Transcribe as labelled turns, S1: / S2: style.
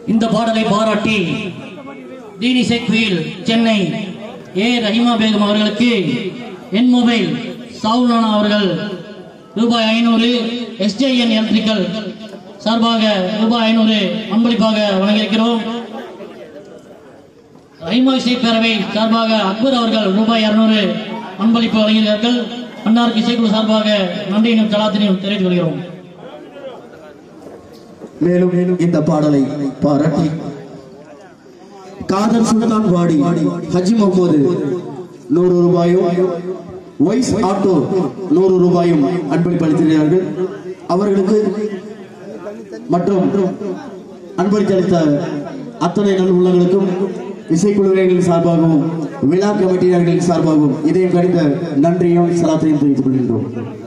S1: இந்த பாடலை பாராட்டி தீனி செக்வீல் சென்னை ஏ ரஹிமா பேகம் அவர்களுக்கு என் மொபைல் சாவுலானா அவர்கள் ரூபாய் ஐநூறு எஸ்ஜேஎன் எலக்ட்ரிக்கல் சார்பாக ரூபாய் ஐநூறு அன்பளிப்பாக வழங்கியிருக்கிறோம் ரஹிமா இசை பேரவை சார்பாக அக்பர் அவர்கள் ரூபாய் இருநூறு அன்பளிப்பு வழங்கியிருக்கிறார்கள் அன்னாருக்கு இசைக்குழு சார்பாக நன்றியினும் தலாத்தினையும் தெரிவித்துக் கொள்கிறோம்
S2: மேலும் இந்த பாடலை பாராட்டி காதர் சுல்தான் வாடி ஹஜி முகமது நூறு ரூபாயும் வைஸ் ஆட்டோ நூறு ரூபாயும் அன்பளிப்பு அளித்திருக்கிறார்கள் அவர்களுக்கு மற்றும் அன்பளித்தளித்த அத்தனை நல் உள்ளங்களுக்கும் இசைக்குழுவினர்கள் சார்பாகவும் விழா கமிட்டியினர்களின் சார்பாகவும் இதயம் கடிந்த நன்றியும் சலாத்தையும் தெரிவித்துக் கொள்கின்றோம்